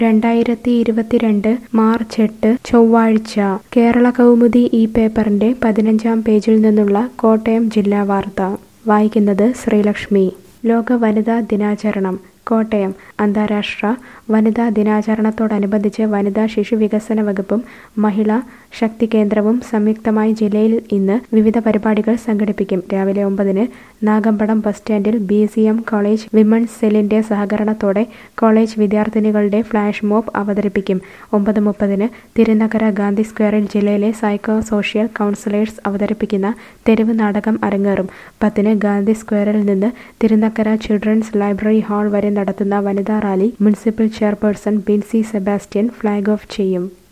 രണ്ടായിരത്തി ഇരുപത്തിരണ്ട് മാർച്ച് എട്ട് ചൊവ്വാഴ്ച കേരള കൗമുദി ഈ പേപ്പറിന്റെ പതിനഞ്ചാം പേജിൽ നിന്നുള്ള കോട്ടയം ജില്ലാ വാർത്ത വായിക്കുന്നത് ശ്രീലക്ഷ്മി ലോക വനിതാ ദിനാചരണം കോട്ടയം അന്താരാഷ്ട്ര വനിതാ ദിനാചരണത്തോടനുബന്ധിച്ച് വനിതാ ശിശു വികസന വകുപ്പും മഹിളാ ശക്തി കേന്ദ്രവും സംയുക്തമായി ജില്ലയിൽ ഇന്ന് വിവിധ പരിപാടികൾ സംഘടിപ്പിക്കും രാവിലെ ഒമ്പതിന് നാഗമ്പടം ബസ് സ്റ്റാൻഡിൽ B C M college women's സെല്ലിന്റെ സഹകരണത്തോടെ കോളേജ് വിദ്യാർത്ഥിനികളുടെ ഫ്ലാഷ് മോബ് അവതരിപ്പിക്കും ഒമ്പത് മുപ്പതിന് തിരുനക്കര ഗാന്ധി സ്ക്വയറിൽ ജില്ലയിലെ സൈക്കോ സോഷ്യൽ കൗൺസിലേഴ്സ് അവതരിപ്പിക്കുന്ന തെരുവ് നാടകം അരങ്ങേറും പത്തിന് ഗാന്ധി സ്ക്വയറിൽ നിന്ന് തിരുനക്കര ചിൽഡ്രൻസ് ലൈബ്രറി ഹാൾ വരെ നടത്തുന്ന വനിതാ rally municipal chairperson Binsy Sebastian flag off ചെയ്യും